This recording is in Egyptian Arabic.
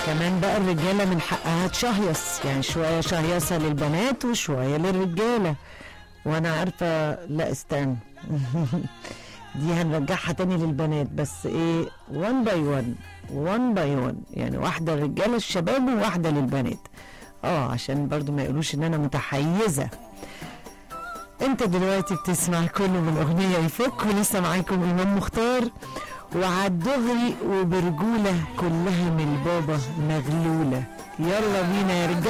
كمان بقى الرجالة من حقها تشهيص يعني شوية شهيصة للبنات وشوية للرجالة وانا عارفة لا استنى دي هنرجعها تاني للبنات بس ايه 1 باي 1 1 باي 1 يعني واحدة للرجالة الشباب وواحدة للبنات اه عشان برضو ما يقولوش ان انا متحيزة انت دلوقتي بتسمع كله من اغنية يفك ولسه معاكم امام مختار وعالدغري وبرجولة كلها من البابا مغلولة يلا بينا يا رجالة